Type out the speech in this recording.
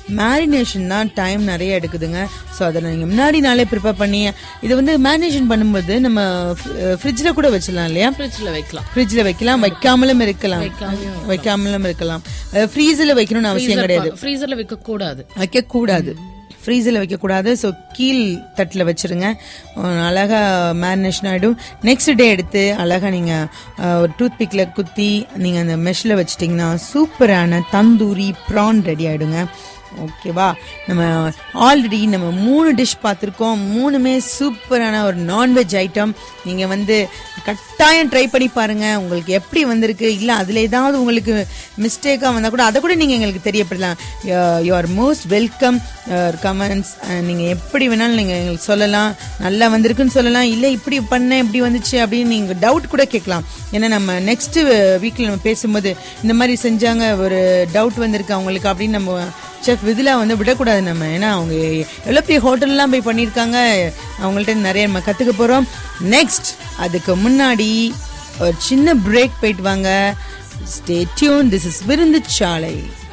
marination தான் time நிறைய எடுக்குதுங்க so அதை நீங்கள் முன்னாடி நாளே ப்ரிப்பேர் பண்ணி இது வந்து மேரினேஷன் பண்ணும்போது நம்ம ஃப்ரிட்ஜில் கூட வச்சிடலாம் இல்லையா ஃப்ரிட்ஜ்ல வைக்கலாம் ஃப்ரிட்ஜில் வைக்கலாம் வைக்காமலும் இருக்கலாம் வைக்காமலும் இருக்கலாம் ஃப்ரீஸில் வைக்கணும்னு அவசியம் கிடையாது ஃப்ரீசர்ல வைக்க கூடாது வைக்க கூடாது ஃப்ரீஸில் வைக்கக்கூடாது ஸோ கீழ் தட்டில் வச்சிருங்க அஹ் அழகா மேரினேஷன் ஆகிடும் நெக்ஸ்ட் டே எடுத்து அழகா நீங்கள் ஒரு டூத் பிக்கில் குத்தி நீங்கள் அந்த மெஷ்ல வச்சிட்டிங்கன்னா சூப்பரான தந்தூரி ப்ரான் ரெடி ஆகிடுங்க ஓகேவா நம்ம ஆல்ரெடி நம்ம மூணு டிஷ் பார்த்துருக்கோம் மூணுமே சூப்பரான ஒரு நான்வெஜ் ஐட்டம் நீங்கள் வந்து கட்டாயம் ட்ரை பண்ணி பாருங்க உங்களுக்கு எப்படி வந்திருக்கு இல்லை அதில் ஏதாவது உங்களுக்கு மிஸ்டேக்காக வந்தால் கூட அதை கூட நீங்கள் எங்களுக்கு தெரியப்படலாம் you are most welcome comments நீங்கள் எப்படி வேணாலும் நீங்கள் எங்களுக்கு சொல்லலாம் நல்லா வந்திருக்குன்னு சொல்லலாம் இல்லை இப்படி பண்ணேன் இப்படி வந்துச்சு அப்படின்னு நீங்கள் டவுட் கூட கேட்கலாம் ஏன்னா நம்ம நெக்ஸ்ட் வீக்கில் நம்ம பேசும்போது இந்த மாதிரி செஞ்சாங்க ஒரு டவுட் வந்திருக்கு அவங்களுக்கு அப்படின்னு நம்ம செஃப் விதிலா வந்து விடக்கூடாது நம்ம ஏன்னா அவங்க எவ்வளோ பெரிய ஹோட்டல்லாம் போய் பண்ணியிருக்காங்க அவங்கள்ட்ட நிறைய நம்ம கற்றுக்க போகிறோம் நெக்ஸ்ட் அதுக்கு முன்னாடி ஒரு சின்ன பிரேக் போயிட்டு வாங்க ஸ்டே டியூன் திஸ் இஸ் விருந்து சாலை